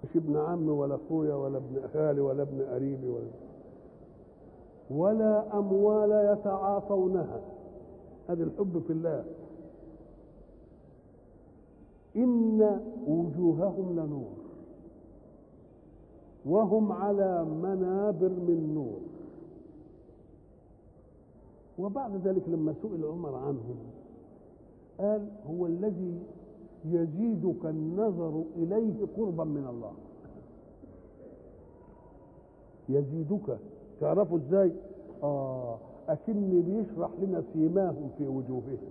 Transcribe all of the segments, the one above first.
مش ابن عمي ولا اخويا ولا ابن خالي ولا ابن قريبي ولا ولا اموال يتعاطونها هذا الحب في الله ان وجوههم لنور وهم على منابر من نور وبعد ذلك لما سئل عمر عنهم قال هو الذي يزيدك النظر إليه قربا من الله يزيدك تعرفوا ازاي اه اكن بيشرح لنا سيماهم في وجوههم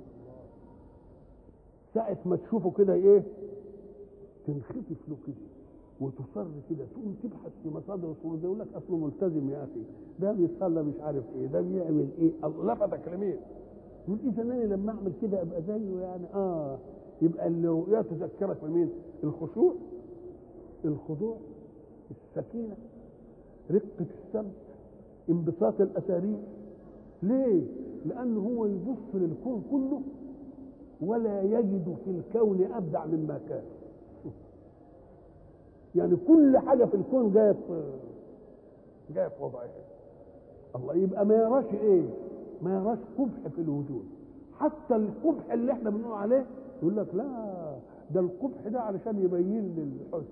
ساعة ما تشوفه كده ايه تنخفف له كده وتصر كده تقوم تبحث في مصادر الصورة ده يقول لك اصله ملتزم يا اخي ده بيصلى مش عارف ايه ده بيعمل ايه لفتك لمين يقول اذا انا لما اعمل كده ابقى زيه يعني اه يبقى اللي رؤياه تذكرك بمين الخشوع الخضوع السكينه رقه السمع انبساط الاسارير ليه لانه هو يبص للكون كله ولا يجد في الكون ابدع مما كان يعني كل حاجه في الكون جايه في جايه في وضعها الله يبقى ما يراش ايه ما يراش قبح في الوجود حتى القبح اللي احنا بنقول عليه يقول لك لا ده القبح ده علشان يبين لي الحسن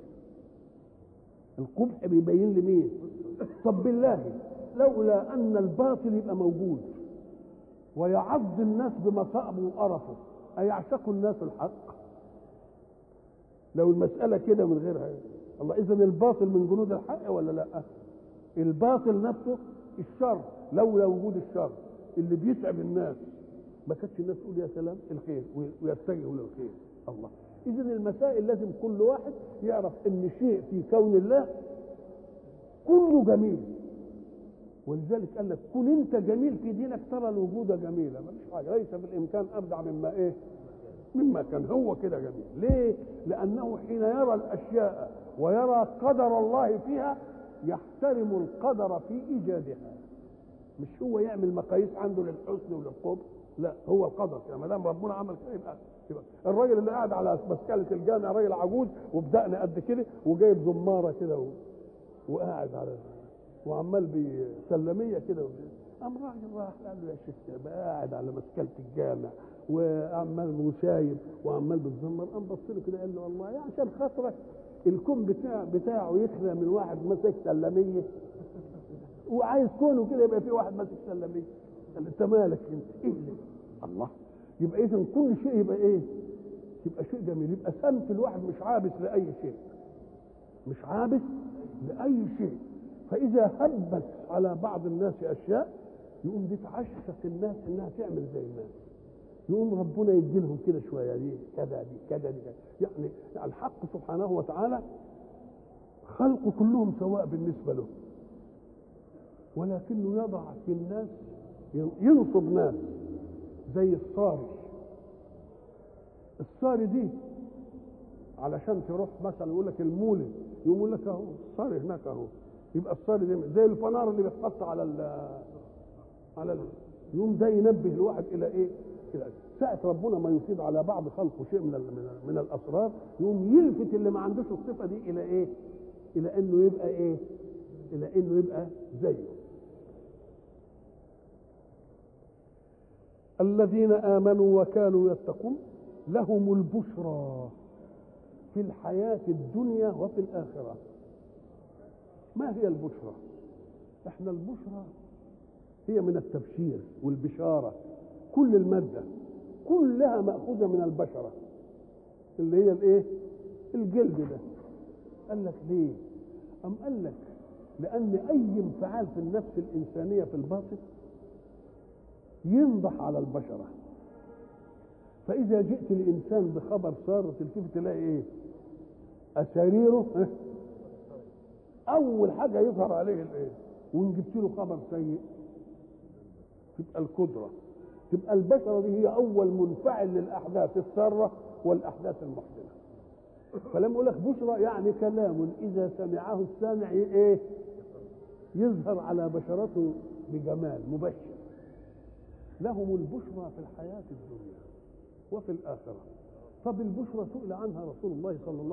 القبح بيبين لي مين طب بالله لولا ان الباطل يبقى موجود ويعض الناس بمصائبه وقرفه ايعشق الناس الحق لو المساله كده من غيرها الله اذا الباطل من جنود الحق ولا لا الباطل نفسه الشر لولا وجود الشر اللي بيتعب الناس ما كانتش الناس تقول يا سلام الخير ويتجهوا للخير الله اذا المسائل لازم كل واحد يعرف ان شيء في كون الله كله جميل ولذلك قال لك كن انت جميل في دينك ترى الوجود جميلا ما فيش حاجه ليس بالامكان ابدع مما ايه مما كان هو كده جميل ليه لانه حين يرى الاشياء ويرى قدر الله فيها يحترم القدر في ايجادها مش هو يعمل مقاييس عنده للحسن وللقبح لا هو القدر يعني ما دام ربنا عمل كده يبقى يبقى الراجل اللي قاعد على مسكله الجامع راجل عجوز وبدقنا قد كده وجايب زماره كده و... وقاعد على وعمال بسلميه كده قام راجل راح قال له يا شيخ بقى قاعد على مسكله الجامع وعمال وشايب وعمال بتزمر قام بص له كده قال له والله يعني عشان خاطرك الكون بتاع بتاعه يخلى من واحد ماسك سلميه وعايز كونه كده يبقى في واحد ماسك سلميه قال انت مالك انت ايه اللي الله يبقى اذا كل شيء يبقى ايه يبقى شيء جميل يبقى سمت الواحد مش عابس لاي شيء مش عابس لاي شيء فاذا هبت على بعض الناس اشياء يقوم دي تعشق الناس انها تعمل زي الناس يقوم ربنا يدي لهم كده شويه دي كذا دي كذا دي كذا يعني الحق سبحانه وتعالى خلقه كلهم سواء بالنسبه له ولكنه يضع في الناس ينصب ناس زي الصاري الصاري دي علشان تروح مثلا يقول لك المولد يقول لك اهو الصاري هناك اهو يبقى الصاري دي زي الفنار اللي بيتحط على ال على ال يوم ده ينبه الواحد الى ايه؟ الى ساعة ربنا ما يفيض على بعض خلقه شيء من من, من الاسرار يقوم يلفت اللي ما عندوش الصفه دي الى ايه؟ الى انه يبقى ايه؟ الى انه يبقى زيه الذين امنوا وكانوا يتقون لهم البشرى في الحياه الدنيا وفي الاخره ما هي البشرى احنا البشرى هي من التبشير والبشاره كل الماده كلها ماخوذه من البشره اللي هي الايه الجلد ده قال لك ليه ام قال لك لان اي انفعال في النفس الانسانيه في الباطن ينضح على البشرة فإذا جئت الإنسان بخبر سار تلتفت تلاقي إيه؟ أساريره أول حاجة يظهر عليه الإيه؟ وإن جبت له خبر سيء تبقى القدرة تبقى البشرة دي هي أول منفعل للأحداث السارة والأحداث المحزنة فلما أقول لك بشرى يعني كلام إذا سمعه السامع إيه؟ يظهر على بشرته بجمال مبشر لهم البشرى في الحياة الدنيا وفي الآخرة طب البشرى سئل عنها رسول الله صلى الله